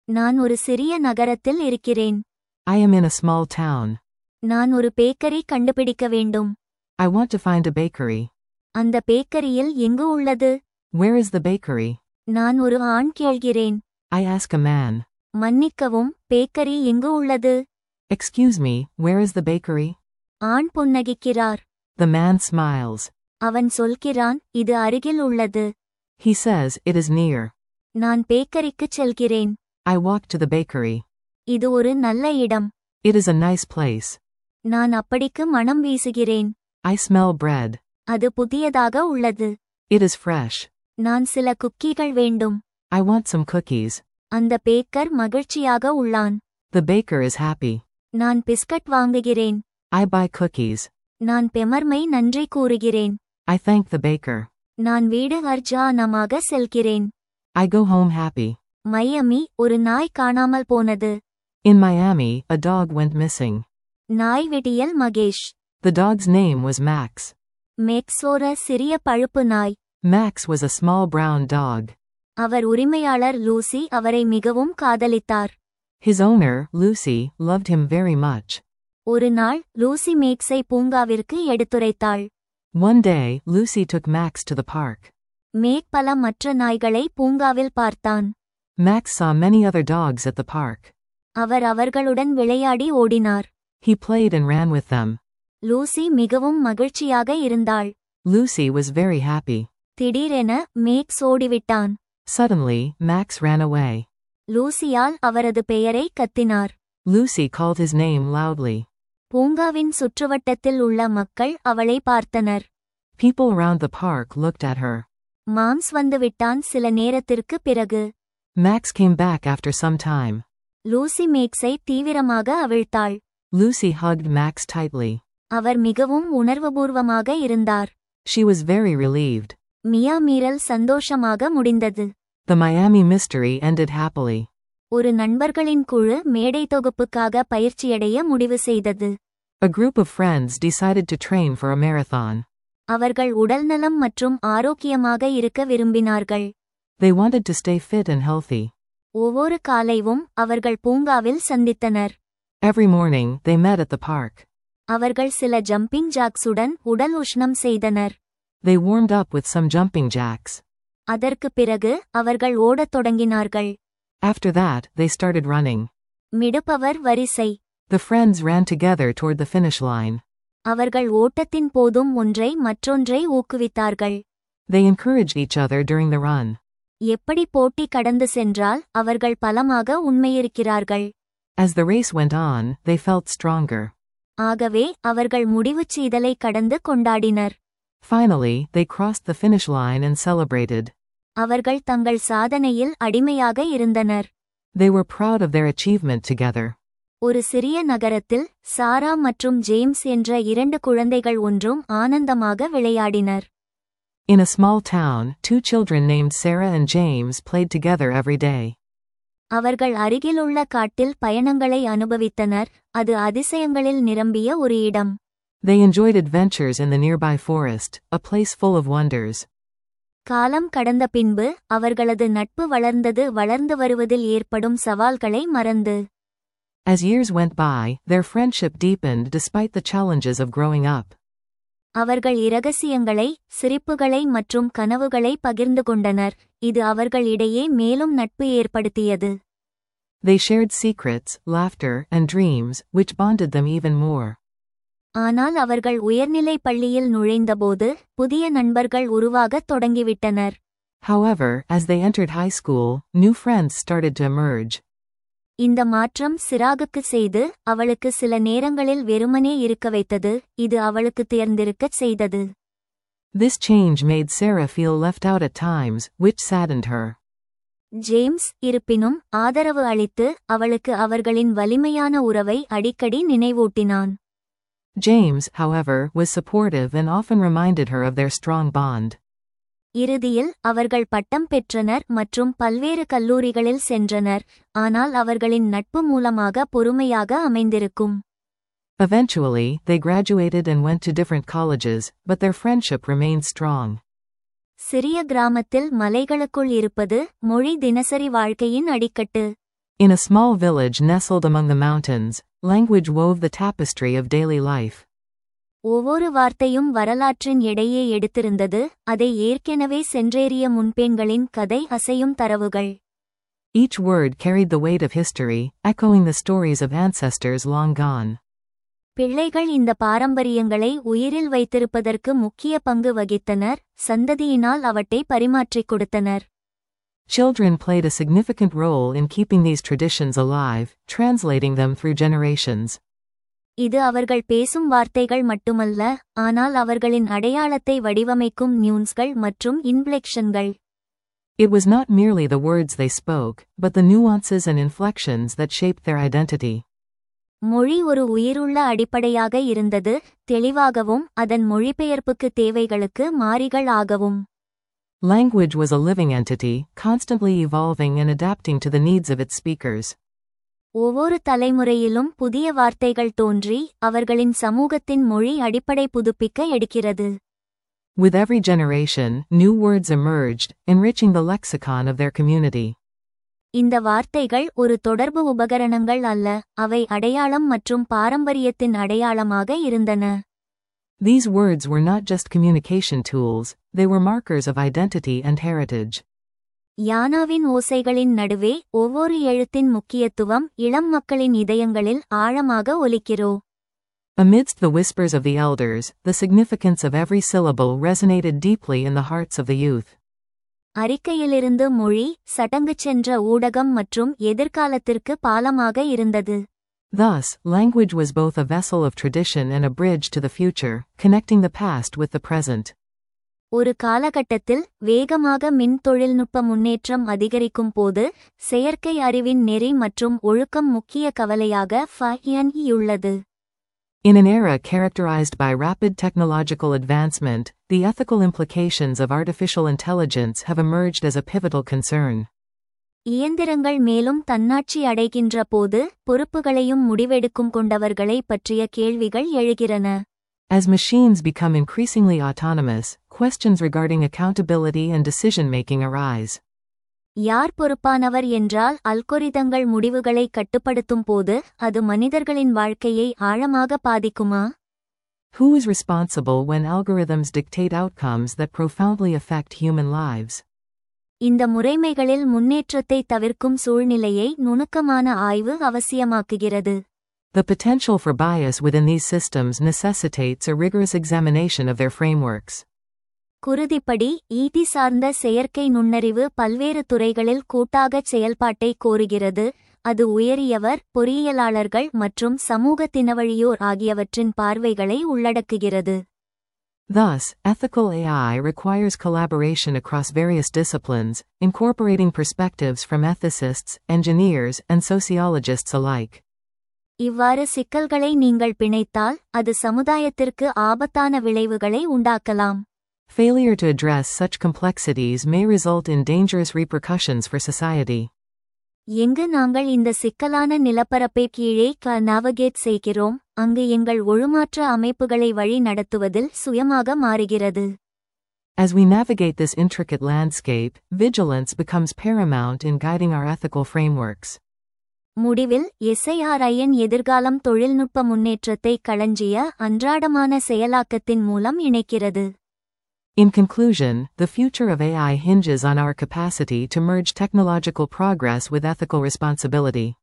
நான் ஒரு சிறிய நகரத்தில் இருக்கிறேன் I am in a small town. நான் ஒரு பேக்கரி கண்டுபிடிக்க வேண்டும் I want to find a bakery. அந்த பேக்கரியில் எங்கு உள்ளது Where is the bakery? நான் ஒரு ஆண் கேள்கிறேன் I ask a man. மன்னிக்கவும் பேக்கரி எங்கு உள்ளது Excuse me, where is the bakery? ஆண் புன்னகிக்கிறார் The man smiles. அவன் சொல்கிறான் இது அருகில் உள்ளது He says, it is near. நான் பேக்கரிக்குச் செல்கிறேன் I walk to the bakery. இது ஒரு நல்ல இடம் It is a nice place. நான் அப்படிக்கு மனம் வீசுகிறேன் I smell bread. அது புதியதாக உள்ளது It is fresh. நான் சில குக்கீகள் வேண்டும் I want some cookies. அந்த பேக்கர் மகிழ்ச்சியாக உள்ளான் The baker is happy. நான் பிஸ்கட் வாங்குகிறேன் I buy cookies. நான் பெமர்மை நன்றி கூறுகிறேன் I thank the baker. நான் வீடு அர்ஜானமாக செல்கிறேன் I go home happy. மையமி ஒரு நாய் காணாமல் போனது In Miami, a dog went missing. நாய் விடியல் Mahesh The dog's name was Max. மெக்ஸோர சிறிய பழுப்பு நாய் Max was a small brown dog. அவர் உரிமையாளர் லூசி அவரை மிகவும் காதலித்தார் His owner, Lucy, loved him very much. ஒரு நாள் லூசி மேக்ஸை பூங்காவிற்கு எடுத்துரைத்தாள் One day, Lucy took Max to the park. Max பல மற்ற நாய்களை பூங்காவில் பார்த்தான் Max saw many other dogs at the park. அவர் அவர்களுடன் விளையாடி ஓடினார் He played and ran with them. Lucy மிகவும் மகிழ்ச்சியாக இருந்தாள் Lucy was very happy. திடீரென மேக்ஸ் ஓடிவிட்டான் Suddenly, Max ran away. லூசியால் அவரது பெயரை கத்தினார் Lucy called his name loudly. பூங்காவின் சுற்றுவட்டத்தில் உள்ள மக்கள் அவளை பார்த்தனர் People around the park looked at her. மாம்ஸ் வந்துவிட்டான் சில நேரத்திற்கு பிறகு Max came back after some time. Lucy மேக்ஸை தீவிரமாக அவிழ்த்தாள் Lucy hugged Max tightly. அவர் மிகவும் உணர்வுபூர்வமாக இருந்தார் She was very relieved. மியா மீறல் சந்தோஷமாக முடிந்தது The Miami mystery ended happily. ஒரு நண்பர்களின் குழு மேடை தொகுப்புக்காக பயிற்சியடைய முடிவு செய்தது A group of friends decided to train for a marathon. அவர்கள் உடல்நலம் மற்றும் ஆரோக்கியமாக இருக்க விரும்பினார்கள் They wanted to stay fit and healthy. ஒவ்வொரு காலைவும் அவர்கள் பூங்காவில் சந்தித்தனர் Every morning, they met at the park. அவர்கள் சில ஜம்பிங் ஜாக்ஸுடன் உடல் உஷ்ணம் செய்தனர் They warmed up with some jumping jacks. அதற்கு பிறகு அவர்கள் ஓடத் தொடங்கினார்கள் After that, they started running. மிடுப்பவர் வரிசை The friends ran together toward the finish line. அவர்கள் ஓட்டத்தின் போதும் ஒன்றை மற்றொன்றை ஊக்குவித்தார்கள் They encouraged each other during the run. எப்படி போட்டி கடந்து சென்றால் அவர்கள் பலமாக உண்மையிருக்கிறார்கள் As the race went on, they felt stronger. ஆகவே அவர்கள் முடிவுச் சீதலை கடந்து கொண்டாடினர் Finally, they crossed the finish line and celebrated. அவர்கள் தங்கள் சாதனையில் அடிமையாக இருந்தனர் They were proud of their achievement together. ஒரு சிறிய நகரத்தில் சாரா மற்றும் ஜேம்ஸ் என்ற இரண்டு குழந்தைகள் ஒன்றும் ஆனந்தமாக விளையாடினர் In a small town, two children named Sarah and James played together every day. அவர்கள் அருகிலுள்ள காட்டில் பயணங்களை அனுபவித்தனர் அது அதிசயங்களில் நிரம்பிய ஒரு இடம் They enjoyed adventures in the nearby forest, a place full of wonders. காலம் கடந்த பின்பு அவர்களது நட்பு வளர்ந்தது வளர்ந்து வருவதில் ஏற்படும் சவால்களை மறந்து As years went by, their friendship deepened despite the challenges of growing up. அவர்கள் இரகசியங்களை சிரிப்புகளை மற்றும் கனவுகளை பகிர்ந்து கொண்டனர் இது அவர்களிடையே மேலும் நட்பு ஏற்படுத்தியது They shared secrets, laughter, and dreams, which bonded them even more. ஆனால் அவர்கள் உயர்நிலை பள்ளியில் நுழைந்தபோது புதிய நண்பர்கள் உருவாகத் தொடங்கிவிட்டனர் However, as they entered high school, new friends started to emerge. இந்த மாற்றம் சிராகுக்கு செய்து அவளுக்கு சில நேரங்களில் வெறுமனே இருக்க வைத்தது இது அவளுக்கு தேர்ந்திருக்கச் செய்தது This change made Sarah feel left out at times, which saddened her. James இருப்பினும் ஆதரவு அளித்து அவளுக்கு அவர்களின் வலிமையான உறவை அடிக்கடி நினைவூட்டினான் James, however, was supportive and often reminded her of their strong bond. இறுதியில் அவர்கள் பட்டம் பெற்றனர் மற்றும் பல்வேறு கல்லூரிகளில் சென்றனர் ஆனால் அவர்களின் நட்பு மூலமாக பொறுமையாக அமைந்திருக்கும் Eventually, they graduated and went to different colleges, but their friendship remained strong. சிறிய கிராமத்தில் மலைகளுக்குள் இருப்பது மொழி தினசரி வாழ்க்கையின் அடிக்கட்டு In a small village nestled among the mountains, language wove the tapestry of daily life. ஒவ்வொரு வார்த்தையும் வரலாற்றின் எடையே எடுத்திருந்தது அதை ஏற்கெனவே சென்றேறிய முன்பெண்களின் கதை அசையும் தரவுகள் Each word carried the weight of history, echoing the stories of ancestors long gone. பிள்ளைகள் இந்த பாரம்பரியங்களை உயிரில் வைத்திருப்பதற்கு முக்கிய பங்கு வகித்தனர் சந்ததியினால் அவற்றை பரிமாற்றிக் கொடுத்தனர் Children played a significant role in keeping these traditions alive, translating them through generations. இது அவர்கள் பேசும் வார்த்தைகள் மட்டுமல்ல ஆனால் அவர்களின் அடையாளத்தை வடிவமைக்கும் நியூன்ஸ்கள் மற்றும் இன்ஃப்ளெக்ஷன்கள் It was not merely the words they spoke, but the nuances and inflections that shaped their identity. மொழி ஒரு உயிருள்ள அடிப்படையாக இருந்தது தெளிவாகவும் அதன் மொழிபெயர்ப்புக்கு தேவைகளுக்கு மாறிகள் ஆகவும் Language was a living entity, constantly evolving and adapting to the needs of its speakers. ஒவ்வொரு தலைமுறையிலும் புதிய வார்த்தைகள் தோன்றி அவர்களின் சமூகத்தின் மொழி அடிப்படை புதுப்பிக்க எடுக்கிறது With every generation, new words emerged, enriching the lexicon of their community. இந்த வார்த்தைகள் ஒரு தொடர்பு உபகரணங்கள் அல்ல அவை அடையாளம் மற்றும் பாரம்பரியத்தின் அடையாளமாக இருந்தன These words were not just communication tools, they were markers of identity and heritage. யானாவின் ஓசைகளின் நடுவே ஒவ்வொரு எழுத்தின் முக்கியத்துவம் இளம் மக்களின் இதயங்களில் ஆழமாக ஒலிக்கிறோ Amidst the whispers of the elders, the significance of every syllable resonated deeply in the hearts of the youth. அறிக்கையிலிருந்து மொழி சடங்குச் சென்ற ஊடகம் மற்றும் எதிர்காலத்திற்கு பாலமாக இருந்தது Thus, language was both a vessel of tradition and a bridge to the future, connecting the past with the present. ஒரு காலகட்டத்தில் வேகமாக மின் தொழில்நுட்ப முன்னேற்றம் அதிகரிக்கும் போது செயற்கை அறிவின் நெறி மற்றும் ஒழுக்கம் முக்கிய கவலையாக ஃபயன்இயுள்ளது In an era characterized by rapid technological advancement, the ethical implications of artificial intelligence have emerged as a pivotal concern. இயந்திரங்கள் மேலும் தன்னாட்சி அடைகின்ற போது பொறுப்புகளையும் முடிவெடுக்கும் கொண்டவர்களை பற்றிய கேள்விகள் எழுகிறன As machines become increasingly autonomous, questions regarding accountability and decision making arise. யார் பொறுப்பானவர் என்றால் அல்கொரிதங்கள் முடிவுகளை கட்டுப்படுத்தும் போது அது மனிதர்களின் வாழ்க்கையை ஆழமாக பாதிக்குமா Who is responsible when algorithms dictate outcomes that profoundly affect human lives? இந்த முறைமைகளில் முன்னேற்றத்தை தவிர்க்கும் சூழ்நிலையை நுணுக்கமான ஆய்வு அவசியமாக்குகிறது The potential for bias within these systems necessitates a rigorous examination of their frameworks. குருதிப்படி ஈதி சார்ந்த செயற்கை நுண்ணறிவு பல்வேறு துறைகளில் கூட்டாகச் செயல்பாட்டை கோருகிறது அது உயரியவர் பொறியியலாளர்கள் மற்றும் சமூக தினவழியோர் ஆகியவற்றின் பார்வைகளை உள்ளடக்குகிறது Thus, ethical AI requires collaboration across various disciplines, incorporating perspectives from ethicists, engineers, and sociologists alike. இவ்வாறு சிக்கல்களை நீங்கள் பிணைத்தால் அது சமுதாயத்திற்கு ஆபத்தான விளைவுகளை உண்டாக்கலாம் Failure to address such complexities may result in dangerous repercussions for society. எங்கு நாங்கள் இந்த சிக்கலான நிலப்பரப்பை கீழே க நாவகேட் செய்கிறோம் அங்கு எங்கள் ஒழுமாற்ற அமைப்புகளை வழி நடத்துவதில் சுயமாக மாறுகிறது As we navigate this intricate landscape, vigilance becomes paramount in guiding our ethical frameworks. முடிவில் எஸ்ஐஆர்ஐயின் எதிர்காலம் தொழில்நுட்ப முன்னேற்றத்தை களஞ்சிய அன்றாடமான செயலாக்கத்தின் மூலம் இணைக்கிறது In conclusion, the future of AI hinges on our capacity to merge technological progress with ethical responsibility.